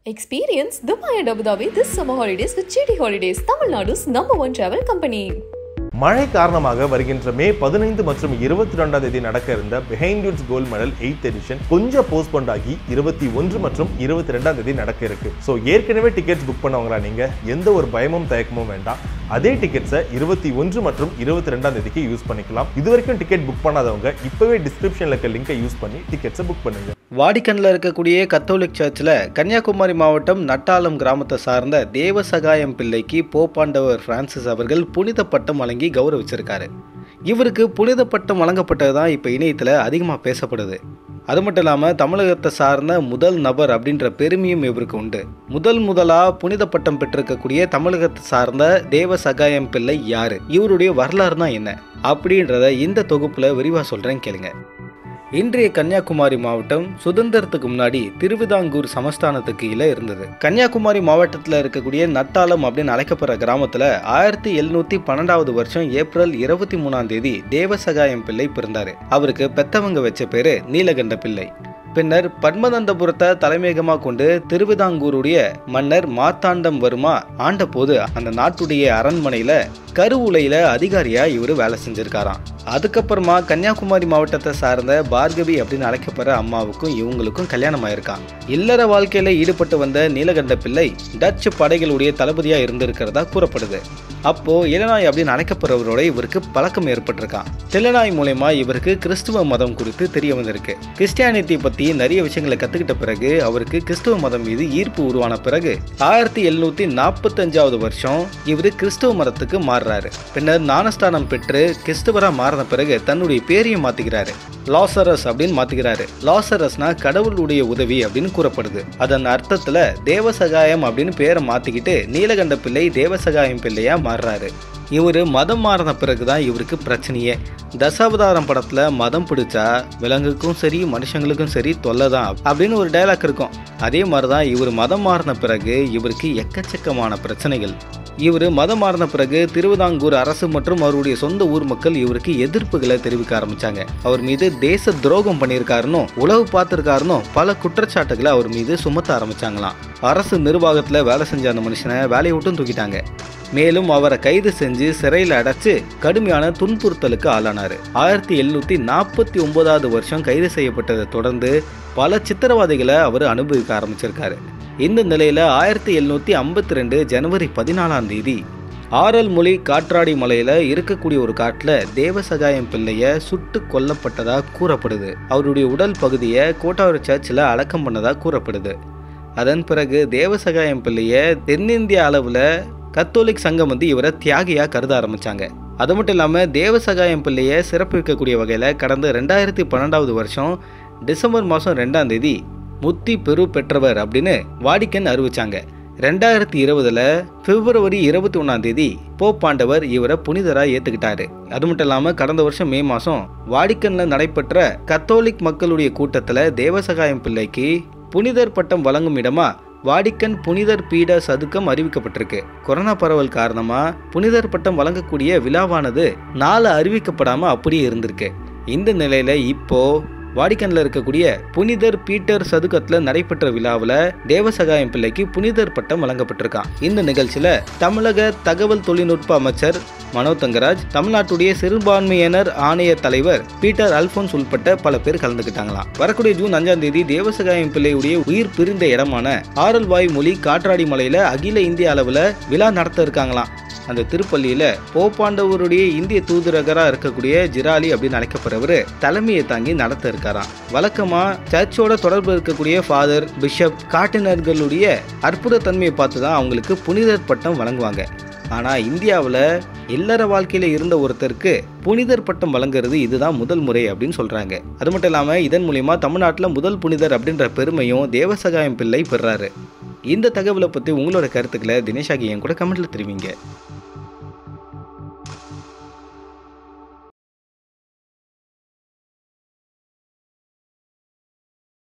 Experience Dubai and Abu Dhabi this summer holidays with GT Holidays, Tamil Nadu's number one travel company. மழை காரணமாக வருகின்ற மே பதினைந்து மற்றும் இருபத்தி ரெண்டாம் தேதி நடக்க இருந்த பிஹைண்ட் யூட்ஸ் கோல்ட் மெடல் எயித் எடிஷன் கொஞ்சம் போஸ்ட்போண்ட் ஆகி இருபத்தி ஒன்று மற்றும் இருபத்தி ரெண்டாம் தேதி நடக்க இருக்கு ஸோ ஏற்கனவே டிக்கெட்ஸ் புக் பண்ணவங்களா நீங்க எந்த ஒரு பயமும் தயக்கமும் வேண்டாம் அதே டிக்கெட்ஸை இருபத்தி ஒன்று மற்றும் இருபத்தி ரெண்டாம் தேதிக்கு யூஸ் பண்ணிக்கலாம் இது வரைக்கும் டிக்கெட் புக் பண்ணாதவங்க இப்பவே டிஸ்கிரிப்ஷன்ல இருக்க லிங்கை யூஸ் பண்ணி டிக்கெட்ஸை புக் பண்ணுங்க வாடிக்கனில் இருக்கக்கூடிய கத்தோலிக் சர்ச்சில் கன்னியாகுமரி மாவட்டம் நட்டாலம் கிராமத்தை சார்ந்த தேவசகாயம் பிள்ளைக்கு போப்பாண்டவர் பிரான்சிஸ் அவர்கள் புனித பட்டம் வழங்கி கௌரவிச்சிருக்காரு இவருக்கு புனித பட்டம் வழங்கப்பட்டது தான் இப்போ இணையத்தில் அதிகமாக பேசப்படுது அது மட்டும் இல்லாமல் தமிழகத்தை சார்ந்த முதல் நபர் அப்படின்ற பெருமையும் இவருக்கு உண்டு முதல் முதலாக புனித பட்டம் பெற்றிருக்கக்கூடிய தமிழகத்தை சார்ந்த தேவ சகாயம் பிள்ளை யாரு இவருடைய வரலாறு தான் என்ன அப்படின்றத இந்த தொகுப்பில் விரிவாக சொல்கிறேன் கேளுங்க இன்றைய கன்னியாகுமரி மாவட்டம் சுதந்திரத்துக்கு முன்னாடி திருவிதாங்கூர் சமஸ்தானத்துக்கு கீழே இருந்தது கன்னியாகுமரி மாவட்டத்தில் இருக்கக்கூடிய நட்டாலம் அப்படின்னு அழைக்கப்படுற கிராமத்தில் ஆயிரத்தி எழுநூத்தி பன்னெண்டாவது வருஷம் ஏப்ரல் இருபத்தி மூணாம் தேதி தேவசகாயம் பிள்ளை பிறந்தாரு அவருக்கு பெத்தவங்க வச்ச பேரு நீலகண்ட பிள்ளை பின்னர் பத்மதந்தபுரத்தை தலைமையகமாக கொண்டு திருவிதாங்கூருடைய மன்னர் மார்த்தாண்டம் வருமா ஆண்ட போது அந்த நாட்டுடைய அரண்மனையில கருவூலையில அதிகாரியா இவர் வேலை செஞ்சிருக்காராம் அதுக்கப்புறமா கன்னியாகுமரி மாவட்டத்தை சார்ந்த பார்கவி அப்படின்னு அழைக்கப்படுற அம்மாவுக்கும் இவங்களுக்கும் கல்யாணம் ஆயிருக்கான் இல்லற வாழ்க்கையில ஈடுபட்டு வந்த நீலகண்ட பிள்ளை டச்சு படைகளுடைய தளபதியா இருந்திருக்கிறதா கூறப்படுது அப்போ இளநாய் அப்படின்னு அழைக்கப்படுறவரோட இவருக்கு பழக்கம் ஏற்பட்டிருக்கான் தில்லநாய் மூலயமா இவருக்கு கிறிஸ்துவ மதம் குறித்து தெரிய வந்திருக்கு கிறிஸ்டியானிட்டி பத்தி நிறைய விஷயங்களை கத்துக்கிட்ட பிறகு அவருக்கு கிறிஸ்துவ மதம் மீது ஈர்ப்பு உருவான பிறகு ஆயிரத்தி எழுநூத்தி நாற்பத்தஞ்சாவது வருஷம் இவர் கிறிஸ்துவ மதத்துக்கு மாறுறாரு பின்னர் ஞானஸ்தானம் பெற்று கிறிஸ்துவரா மாறின பிறகு தன்னுடைய பேரையும் மாத்திக்கிறாரு லாசரஸ் அப்படின்னு மாத்திக்கிறாரு லாசரஸ்னா கடவுளுடைய உதவி அப்படின்னு கூறப்படுது அதன் அர்த்தத்துல தேவசகாயம் அப்படின்னு பேரை மாத்திக்கிட்டு நீலகண்ட பிள்ளை தேவசகாயம் பிள்ளையா மாறுறாரு இவர் மதம் மாறின பிறகு தான் இவருக்கு பிரச்சனையே தசாவதாரம் படத்தில் மதம் பிடிச்சா விலங்குக்கும் சரி மனுஷங்களுக்கும் சரி தொல்லை தான் அப்படின்னு ஒரு டைலாக் இருக்கும் அதே மாதிரி தான் இவர் மதம் மாறின பிறகு இவருக்கு எக்கச்சக்கமான பிரச்சனைகள் இவர் மதம் மாறின பிறகு திருவிதாங்கூர் அரசு மற்றும் அவருடைய சொந்த ஊர் மக்கள் இவருக்கு எதிர்ப்புகளை தெரிவிக்க ஆரம்பிச்சாங்க அவர் மீது தேச துரோகம் பண்ணியிருக்காருன்னு உளவு பார்த்திருக்காருன்னு பல குற்றச்சாட்டுகளை அவர் மீது சுமத்த ஆரம்பிச்சாங்களாம் அரசு நிர்வாகத்தில் வேலை செஞ்ச அந்த மனுஷனை வேலையை விட்டும் தூக்கிட்டாங்க மேலும் அவரை கைது செஞ்சு சிறையில் அடைச்சு கடுமையான துன்புறுத்தலுக்கு ஆளானார் ஆயிரத்தி எழுநூத்தி நாற்பத்தி ஒன்பதாவது வருஷம் கைது செய்யப்பட்டதை தொடர்ந்து பல சித்திரவாதிகளை அவர் அனுபவிக்க ஆரம்பிச்சிருக்காரு இந்த நிலையில ஆயிரத்தி எழுநூத்தி ஐம்பத்தி ரெண்டு ஜனவரி பதினாலாம் தேதி ஆரல் மொழி காற்றாடி மலையில இருக்கக்கூடிய ஒரு காட்டுல தேவசகாயம் பிள்ளைய சுட்டு கொல்லப்பட்டதா கூறப்படுது அவருடைய உடல் பகுதியை கோட்டாவூர் சர்ச்சில் அடக்கம் பண்ணதா கூறப்படுது அதன் பிறகு தேவசகாயம் பிள்ளைய தென்னிந்திய அளவில் கத்தோலிக் சங்கம் வந்து இவரை தியாகியா கருத ஆரம்பிச்சாங்க அது மட்டும் இல்லாமல் தேவசகாயம் பிள்ளையை சிறப்பிக்கக்கூடிய வகையில் கடந்த ரெண்டாயிரத்தி பன்னெண்டாவது வருஷம் டிசம்பர் மாதம் ரெண்டாம் தேதி முத்தி பெரு பெற்றவர் அப்படின்னு வாடிக்கன் அறிவிச்சாங்க ரெண்டாயிரத்தி இருபதுல பிப்ரவரி இருபத்தி ஒன்றாம் தேதி போப்பாண்டவர் இவரை புனிதராக ஏற்றுக்கிட்டாரு அது மட்டும் இல்லாமல் கடந்த வருஷம் மே மாதம் வாடிக்கன்ல நடைபெற்ற கத்தோலிக் மக்களுடைய கூட்டத்தில் தேவசகாயம் பிள்ளைக்கு புனிதர் பட்டம் வழங்கும் இடமா வாடிக்கன் புனிதர் பீட சதுக்கம் அறிவிக்கப்பட்டிருக்கு கொரோனா பரவல் காரணமா புனிதர் பட்டம் வழங்கக்கூடிய விழாவானது நாளை அறிவிக்கப்படாம அப்படியே இருந்திருக்கு இந்த நிலையில இப்போ வாடிக்கன்ல இருக்கக்கூடிய புனிதர் பீட்டர் சதுக்கத்துல நடைபெற்ற விழாவில் தேவசகாயம் பிள்ளைக்கு புனிதர் பட்டம் வழங்கப்பட்டிருக்கான் இந்த நிகழ்ச்சியில தமிழக தகவல் தொழில்நுட்ப அமைச்சர் மனோ தங்கராஜ் தமிழ்நாட்டுடைய சிறுபான்மையினர் ஆணைய தலைவர் பீட்டர் அல்போன்ஸ் உள்பட்ட பல பேர் கலந்துக்கிட்டாங்களாம் வரக்கூடிய ஜூன் அஞ்சாம் தேதி தேவசகாயம் பிள்ளையுடைய உயிர் பிரிந்த இடமான ஆரல்வாய் மொழி காற்றாடி மலையில அகில இந்திய அளவுல விழா நடத்த இருக்காங்களாம் அந்த திருப்பள்ளியில போப்பாண்டவருடைய இந்திய தூதரகரா இருக்கக்கூடிய ஜிராலி அப்படின்னு அழைக்கப்படுறவர் தலைமையை தாங்கி நடத்த இருக்காராம் வழக்கமா சர்ச்சோட தொடர்பு இருக்கக்கூடிய ஃபாதர் பிஷப் காட்டினர்களுடைய அற்புத தன்மையை பார்த்து தான் அவங்களுக்கு புனிதர் பட்டம் வழங்குவாங்க ஆனால் இந்தியாவில் இல்லற வாழ்க்கையில் இருந்த ஒருத்தருக்கு புனிதர் பட்டம் வழங்குறது இதுதான் முதல் முறை அப்படின்னு சொல்கிறாங்க அது மட்டும் இல்லாமல் இதன் மூலிமா தமிழ்நாட்டில் முதல் புனிதர் அப்படின்ற பெருமையும் தேவசகாயம் பிள்ளை பெறாரு இந்த தகவலை பற்றி உங்களோட கருத்துக்களை தினேஷாகி என் கூட கமெண்ட்ல தெரிவிங்க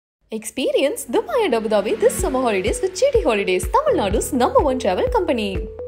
Experience Dubai and Abu Dhabi this summer holidays with GT Holidays, Tamil Nadu's number one travel company.